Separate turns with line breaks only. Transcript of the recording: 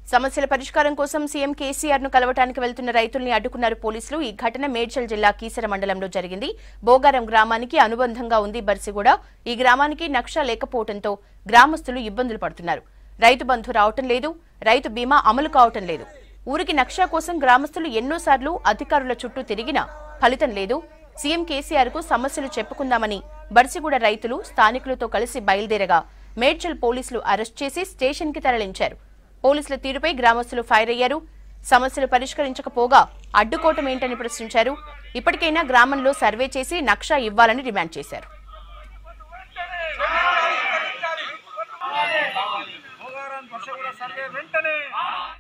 సమస్యల పరిష్కారం కోసం సీఎం కేసీఆర్ ను కలవటానికి వెళ్తున్న రైతుల్ని అడ్డుకున్నారు పోలీసులు ఈ ఘటన మేడ్చల్ జిల్లా కీసర మండలంలో జరిగింది బోగారం గ్రామానికి అనుబంధంగా ఉంది బర్సిగూడ ఈ గ్రామానికి నక్ష లేకపోవడంతో గ్రామస్తులు ఇబ్బందులు పడుతున్నారు రైతు బంధు రావటం లేదు రైతు బీమా అమలు కావటం లేదు ఊరికి నక్షా కోసం గ్రామస్తులు ఎన్నోసార్లు అధికారుల చుట్టూ తిరిగినా ఫలితం లేదు సీఎం కేసీఆర్ కు సమస్యలు చెప్పుకుందామని బర్సిగూడ రైతులు స్థానికులతో కలిసి బయలుదేరగా మేడ్చల్ పోలీసులు అరెస్ట్ చేసి స్టేషన్ కి తరలించారు పోలీసుల తీరుపై గ్రామస్తులు ఫైర్ అయ్యారు సమస్యలు పరిష్కరించకపోగా అడ్డుకోవటం ఏంటని ప్రశ్నించారు ఇప్పటికైనా గ్రామంలో సర్వే చేసి నక్షా ఇవ్వాలని డిమాండ్ చేశారు
భోగారం వర్షగుడ సర్వే వెంటనే